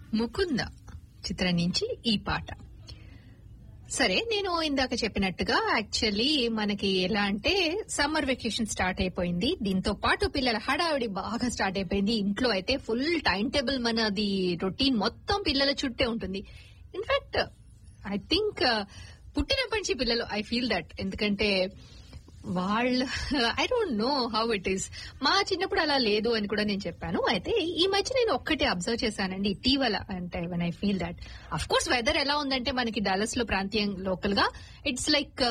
ముకుంద చిత్రం నుంచి ఈ పాట సరే నేను ఇందాక చెప్పినట్టుగా యాక్చువల్లీ మనకి ఎలా అంటే సమ్మర్ వెకేషన్ స్టార్ట్ అయిపోయింది దీంతో పాటు పిల్లల హడావిడి బాగా స్టార్ట్ అయిపోయింది ఇంట్లో అయితే ఫుల్ టైం టేబుల్ మనది రొటీన్ మొత్తం పిల్లల చుట్టే ఉంటుంది ఇన్ఫాక్ట్ ఐ థింక్ పుట్టినప్పటి నుంచి పిల్లలు ఐ ఫీల్ దట్ ఎందుకంటే వాళ్ళ I don't know how it is మా చిన్నప్పుడు అలా లేదు అని కూడా నేను చెప్పాను అయితే ఈ మధ్య నేను ఒక్కటే అబ్జర్వ్ చేశానండి ఇటీవల అంటే one I feel that of course weather ఎలా ఉందంటే మనకి డాలస్ లో ప్రాంతీయం లోకల్ గా ఇట్స్ లైక్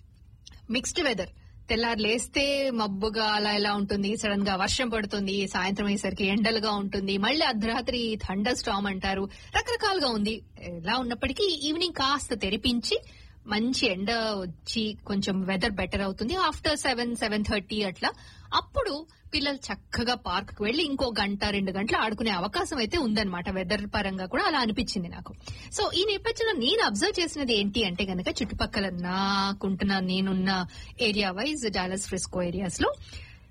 మిక్స్డ్ వెదర్ తెల్లారు లేస్తే మబ్బుగా అలా ఎలా ఉంటుంది సడన్ గా వర్షం పడుతుంది సాయంత్రం అయ్యేసరికి ఎండలుగా ఉంటుంది మళ్ళీ అర్ధరాత్రి థండర్ స్టామ్ అంటారు రకరకాలుగా ఉంది ఎలా ఉన్నప్పటికీ ఈవినింగ్ కాస్త తెరిపించి మంచి ఎండ వచ్చి కొంచెం వెదర్ బెటర్ అవుతుంది ఆఫ్టర్ సెవెన్ సెవెన్ థర్టీ అట్లా అప్పుడు పిల్లలు చక్కగా పార్క్ కు వెళ్లి ఇంకో గంట రెండు గంటలు ఆడుకునే అవకాశం అయితే ఉందన్నమాట వెదర్ పరంగా కూడా అలా అనిపించింది నాకు సో ఈ నేపథ్యంలో నేను అబ్జర్వ్ చేసినది ఏంటి అంటే గనక చుట్టుపక్కల నాకుంటున్న నేనున్న area wise Dallas Frisco areas లో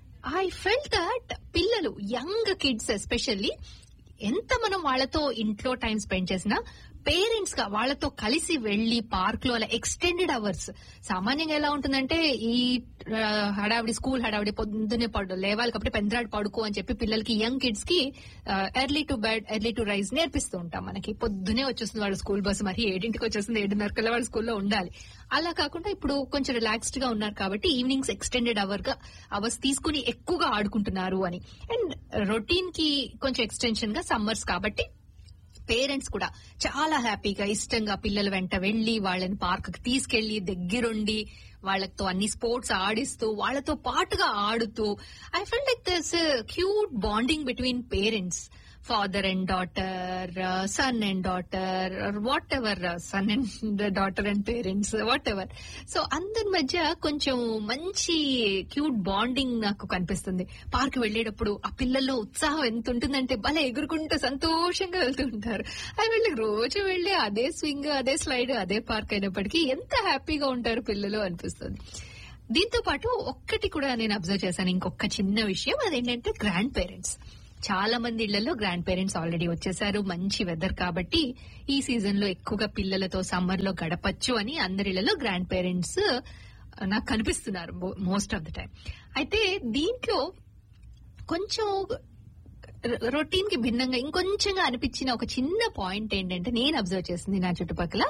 ఐ ఫెల్ దట్ పిల్లలు యంగ్ కిడ్స్ ఎస్పెషల్లీ ఎంత మనం వాళ్ళతో ఇంట్లో టైం స్పెండ్ చేసినా పేరెంట్స్ గా వాళ్ళతో కలిసి వెళ్లి పార్క్ లో అలా ఎక్స్టెండెడ్ అవర్స్ సామాన్యంగా ఎలా ఉంటుందంటే ఈ ఆ, హడావిడి స్కూల్ హడావిడి పొద్దున్నే పడు లేవాలి కాబట్టి పెందరాడు పడుకో అని చెప్పి పిల్లలకి యంగ్ కిడ్స్ కి early to bed early to rise నేర్పిస్తూ ఉంటాం మనకి పొద్దునే వచ్చేస్తుంది వాళ్ళ స్కూల్ బస్సు మరి ఏడింటికి వచ్చేస్తుంది ఏడున్నర కల్లా వాళ్ళ స్కూల్లో ఉండాలి అలా కాకుండా ఇప్పుడు కొంచెం రిలాక్స్డ్ గా ఉన్నారు కాబట్టి ఈవినింగ్స్ ఎక్స్టెండెడ్ అవర్ గా అవర్స్ తీసుకుని ఎక్కువగా ఆడుకుంటున్నారు అని అండ్ రొటీన్ కి కొంచెం ఎక్స్టెన్షన్ గా సమ్మర్స్ కాబట్టి పేరెంట్స్ కూడా చాలా హ్యాపీగా ఇష్టంగా పిల్లల వెంట వెళ్లి వాళ్ళని పార్క్ కి తీసుకెళ్లి దగ్గరుండి వాళ్ళతో అన్ని స్పోర్ట్స్ ఆడిస్తూ వాళ్ళతో పాటుగా ఆడుతూ I feel like this cute bonding between parents father and daughter son and daughter whatever son and daughter and parents whatever so అందరి మధ్య కొంచెం మంచి క్యూట్ బాండింగ్ నాకు కనిపిస్తుంది పార్క్ వెళ్లేటప్పుడు ఆ పిల్లల్లో ఉత్సాహం ఎంత ఉంటుందంటే భలే ఎగురుకుంటూ సంతోషంగా వెళ్తూ ఉంటారు అది వెళ్ళి రోజు వెళ్ళి అదే స్వింగ్ అదే స్లైడ్ అదే పార్క్ అయినప్పటికీ ఎంత హ్యాపీగా ఉంటారు పిల్లలు అనిపిస్తుంది దీంతో పాటు ఒక్కటి కూడా నేను అబ్జర్వ్ చేశాను ఇంకొక చిన్న విషయం అదేంటంటే గ్రాండ్ పేరెంట్స్ చాలా మంది ఇళ్లలో గ్రాండ్ పేరెంట్స్ ఆల్రెడీ వచ్చేసారు మంచి వెదర్ కాబట్టి ఈ సీజన్ లో ఎక్కువగా పిల్లలతో సమ్మర్ లో గడపచ్చు అని అందరి ఇళ్లలో గ్రాండ్ పేరెంట్స్ నాకు కనిపిస్తున్నారు మోస్ట్ ఆఫ్ ద టైం అయితే దీంట్లో కొంచెం రొటీన్ కి భిన్నంగా ఇంకొంచెంగా అనిపించిన ఒక చిన్న పాయింట్ ఏంటంటే నేను అబ్జర్వ్ చేసింది నా చుట్టుపక్కల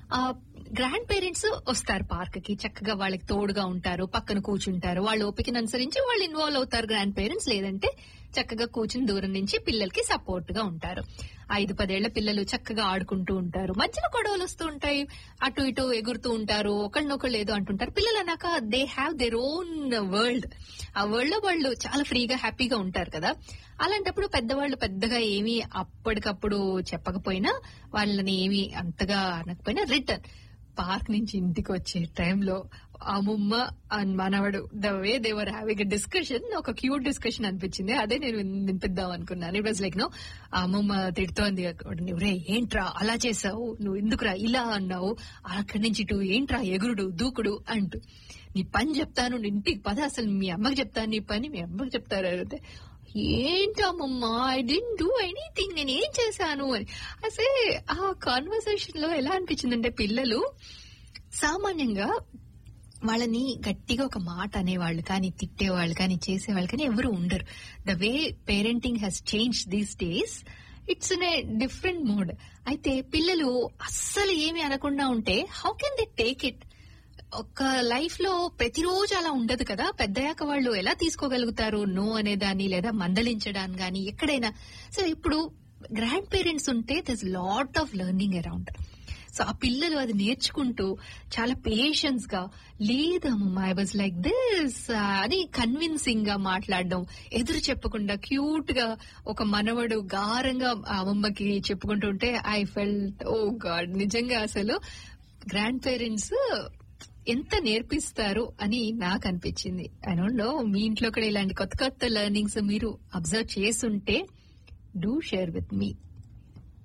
గ్రాండ్ పేరెంట్స్ వస్తారు పార్క్ కి చక్కగా వాళ్ళకి తోడుగా ఉంటారు పక్కన కూర్చుంటారు వాళ్ళ ఓపికను అనుసరించి వాళ్ళు ఇన్వాల్వ్ అవుతారు గ్రాండ్ పేరెంట్స్ లేదంటే చక్కగా కూర్చుని దూరం నుంచి పిల్లలకి సపోర్ట్ గా ఉంటారు ఐదు పదేళ్ల పిల్లలు చక్కగా ఆడుకుంటూ ఉంటారు మధ్యలో గొడవలు వస్తూ ఉంటాయి అటు ఇటు ఎగురుతూ ఉంటారు ఒకళ్ళనొకళ్ళు ఏదో అంటుంటారు పిల్లలు అన్నాక they have their own world ఆ వరల్డ్ లో వాళ్ళు చాలా ఫ్రీగా హ్యాపీగా ఉంటారు కదా అలాంటప్పుడు పెద్దవాళ్ళు పెద్దగా ఏమీ అప్పటికప్పుడు చెప్పకపోయినా వాళ్ళని ఏమీ అంతగా అనకపోయినా రిటర్న్ పార్క్ నుంచి ఇంటికి వచ్చే టైంలో అమ్మమ్మ అండ్ మనవడు the way they were having discussion ఒక క్యూట్ డిస్కషన్ అనిపించింది అదే నేను వినిపిద్దాం అనుకున్నాను ఇట్ వాజ్ లైక్ నో అమ్మమ్మ తిడుతోంది రే ఏంట్రా అలా చేసావు నువ్వు ఎందుకురా ఇలా అన్నావు అక్కడి నుంచి ఇటు ఏంట్రా ఎగురుడు దూకుడు అంటూ నీ పని చెప్తాను నీ ఇంటికి పద అసలు మీ అమ్మకి చెప్తాను నీ పని మీ అమ్మకి చెప్తారు అంటే ఏంటమ్మమ్మా ఐ డెంట్ డూ ఎనీథింగ్ నేను ఏం చేశాను అని అసే ఆ కాన్వర్సేషన్ లో ఎలా అనిపించిందంటే పిల్లలు సామాన్యంగా వాళ్ళని గట్టిగా ఒక మాట అనేవాళ్ళు కానీ తిట్టేవాళ్ళు కానీ చేసేవాళ్ళు కానీ ఎవరు ఉండరు the way parenting has change these days it's in a different mode అయితే పిల్లలు అస్సలు ఏమి అనకుండా ఉంటే how can they take it ఒక లైఫ్ లో ప్రతిరోజు అలా ఉండదు కదా పెద్దయ్యాక వాళ్ళు ఎలా తీసుకోగలుగుతారు నో అనేదాన్ని లేదా మందలించడాన్ని గాని ఎక్కడైనా సో ఇప్పుడు గ్రాండ్ పేరెంట్స్ ఉంటే thus lot of learning around so ఆ పిల్లలు అది నేర్చుకుంటూ చాలా పేషెన్స్ గా లేదమ్మా ఐ వాజ్ లైక్ దిస్ అని కన్విన్సింగ్ గా మాట్లాడడం ఎదురు చెప్పకుండా క్యూట్ గా ఒక మనవడు గారంగా ఆ అమ్మమ్మకి చెప్పుకుంటుంటే ఐ ఫెల్ట్ ఓ గాడ్ నిజంగా అసలు గ్రాండ్ పేరెంట్స్ ఎంత నేర్పిస్తారు అని నాకు అనిపించింది ఐ డోంట్ నో మీ ఇంట్లో కూడా ఇలాంటి కొత్త కొత్త లెర్నింగ్స్ మీరు అబ్జర్వ్ చేసుంటే డూ షేర్ విత్ మీ